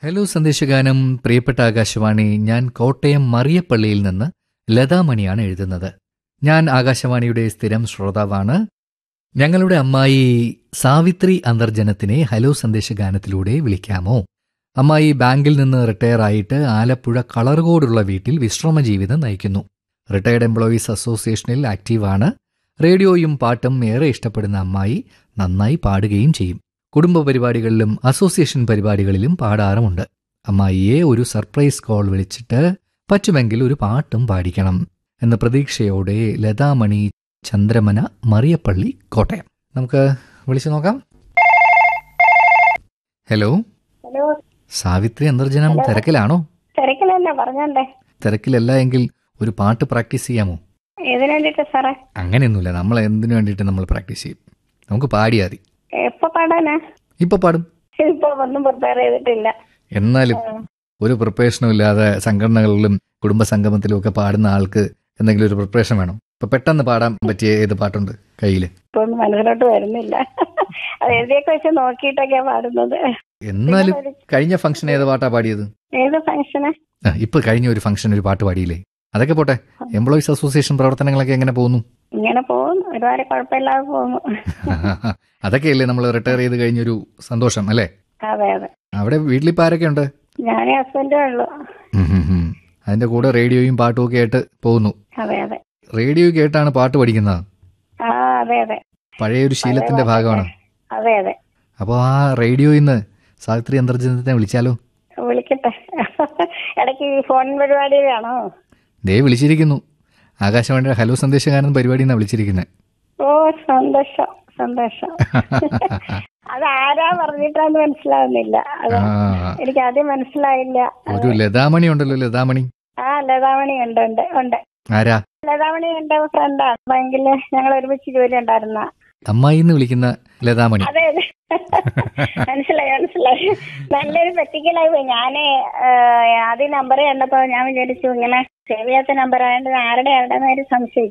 Hello സന്ദേശഗാനം പ്രിയപ്പെട്ട ആകാശവാണി ഞാൻ കോട്ടയം മറിയപ്പള്ളിയിൽ നിന്ന് ലതാമണിയാണ് എഴുതുന്നത് ഞാൻ ആകാശവാണിയുടെ സ്ഥിരം ശ്രോതാവാണ് ഞങ്ങളുടെ അമ്മായി സാവിത്രി അന്തർജനത്തിനെ ഹലോ സന്ദേശഗാനത്തിലൂടെ വിളിക്കാമോ അമ്മായി ബാങ്കിൽ നിന്ന് റിട്ടയർ ആയിട്ട് ആലപ്പുഴ കളർകോടുള്ള വീട്ടിൽ വിശ്രമ ജീവിതം നയിക്കുന്നു റിട്ടയർഡ് എംപ്ലോയീസ് അസോസിയേഷനിൽ ആക്റ്റീവാണ് റേഡിയോയും പാട്ടും ഏറെ ഇഷ്ടപ്പെടുന്ന അമ്മായി നന്നായി പാടുകയും ചെയ്യും കുടുംബ പരിപാടികളിലും അസോസിയേഷൻ പരിപാടികളിലും പാടാറുമുണ്ട് അമ്മായിയെ ഒരു സർപ്രൈസ് കോൾ വിളിച്ചിട്ട് പറ്റുമെങ്കിൽ ഒരു പാട്ടും പാടിക്കണം എന്ന പ്രതീക്ഷയോടെ ലതാമണി ചന്ദ്രമന മറിയപ്പള്ളി കോട്ടയം നമുക്ക് വിളിച്ചു നോക്കാം ഹലോ ഹലോ സാവിത്രി അന്തർജനം തിരക്കിലാണോ തിരക്കിലല്ല പറഞ്ഞോണ്ടേ തിരക്കിലല്ല എങ്കിൽ ഒരു പാട്ട് പ്രാക്ടീസ് ചെയ്യാമോ ഏതിനു വേണ്ടിട്ട് സാറേ അങ്ങനെയൊന്നുമില്ല നമ്മൾ എന്തിനു വേണ്ടിയിട്ട് നമ്മൾ പ്രാക്ടീസ് ചെയ്യും നമുക്ക് പാടിയാൽ മതി എപ്പോ പാടാനാ ഇപ്പൊ പാടും ഇപ്പൊ ഒന്നും പ്രിപ്പയർ ചെയ്തിട്ടില്ല എന്നാലും ഒരു പ്രിപ്പറേഷനും ഇല്ലാതെ സംഘടനകളിലും കുടുംബ സംഗമത്തിലും ഒക്കെ പാടുന്ന ആൾക്ക് എന്തെങ്കിലും ഒരു പ്രിപ്പറേഷൻ വേണം ഇപ്പൊ പെട്ടെന്ന് പാടാൻ പറ്റിയ ഏത് പാട്ടുണ്ട് കയ്യിൽ ഇപ്പൊ ഒന്നും മനസ്സിലോട്ട് വരുന്നില്ല അത് എഴുതിയൊക്കെ വെച്ച് നോക്കിയിട്ടൊക്കെയാ പാടുന്നത് എന്നാലും പിന്നെ ഒരു- കഴിഞ്ഞ ഫംഗ്ഷൻ ഏത് പാട്ടാ പാടിയത് ഏത് ഫംഗ്ഷന് ആ, ഇപ്പൊ കഴിഞ്ഞ ഒരു ഫംഗ്ഷൻ ഒരു പാട്ട് പാടിയില്ലേ അതൊക്കെ പോട്ടെ എംപ്ലോയീസ് അസോസിയേഷൻ പ്രവർത്തനങ്ങളൊക്കെ എങ്ങനെ പോകുന്നു ഇങ്ങനെ പോകുന്നു ഒരുപാട് കുഴപ്പമില്ലാതെ പോകുന്നു അതൊക്കെയല്ലേ നമ്മൾ റിട്ടയർ ചെയ്ത് കഴിഞ്ഞൊരു സന്തോഷം അല്ലേ അതെ അതെ അവിടെ വീട്ടിലിപ്പോൾ ആരൊക്കെ ഉണ്ട് ഞാനേ ഹസ്ബൻഡേ ഉള്ളു ഉം ഉം ഉം. അതിന്റെ കൂടെ റേഡിയോയും പാട്ടും ഒക്കെ ആയിട്ട് പോകുന്നു അതെ അതെ റേഡിയോ കേട്ടാണ് പാട്ട് പഠിക്കുന്നത് ആ അതെ അതെ പഴയ ഒരു ശീലത്തിന്റെ ഭാഗമാണ് അതെ അതെ അപ്പോൾ ആ റേഡിയോയിൽ നിന്ന് സാവിത്രി അന്തർജനത്തിനെ വിളിച്ചാലോ വിളിക്കട്ടെ ഇടയ്ക്ക് ഈ ഫോൺ പരിപാടിയിലാണോ ദേ വിളിച്ചിരിക്കുന്നു ആകാശവാണിയുടെ ഹലോ സന്ദേശകാരൻ പരിപാടി എന്നാണ് വിളിച്ചിരിക്കുന്നത് ഓ സന്തോഷം സന്തോഷം അത് ആരാ പറഞ്ഞിട്ടാന്ന് മനസ്സിലാവുന്നില്ല അത് ആ എനിക്ക് ആദ്യം മനസ്സിലായില്ല ഒരു ലതാമണി ഉണ്ടല്ലോ ലതാമണി ആ ലതാമണി ഉണ്ട് ഉണ്ട് ഉണ്ട് ആരാ ലതാമണി എന്റെ ഫ്രണ്ടാണ് ബാങ്കില് ഞങ്ങൾ ഒരുമിച്ച് ജോലി ഉണ്ടായിരുന്ന അമ്മായി എന്ന് വിളിക്കുന്ന ലതാമണി അതെ അതെ മനസ്സിലായി മനസ്സിലായി നല്ലൊരു പറ്റിക്കലായി പോയി ഞാന് ആദ്യം നമ്പർ കണ്ടപ്പോ ഞാൻ വിചാരിച്ചു ഇങ്ങനെ സേവ് ചെയ്യാത്ത നമ്പർ ആയതുകൊണ്ട് ആരുടെ ആരുടെന്ന് ഒരു സംശയിച്ചു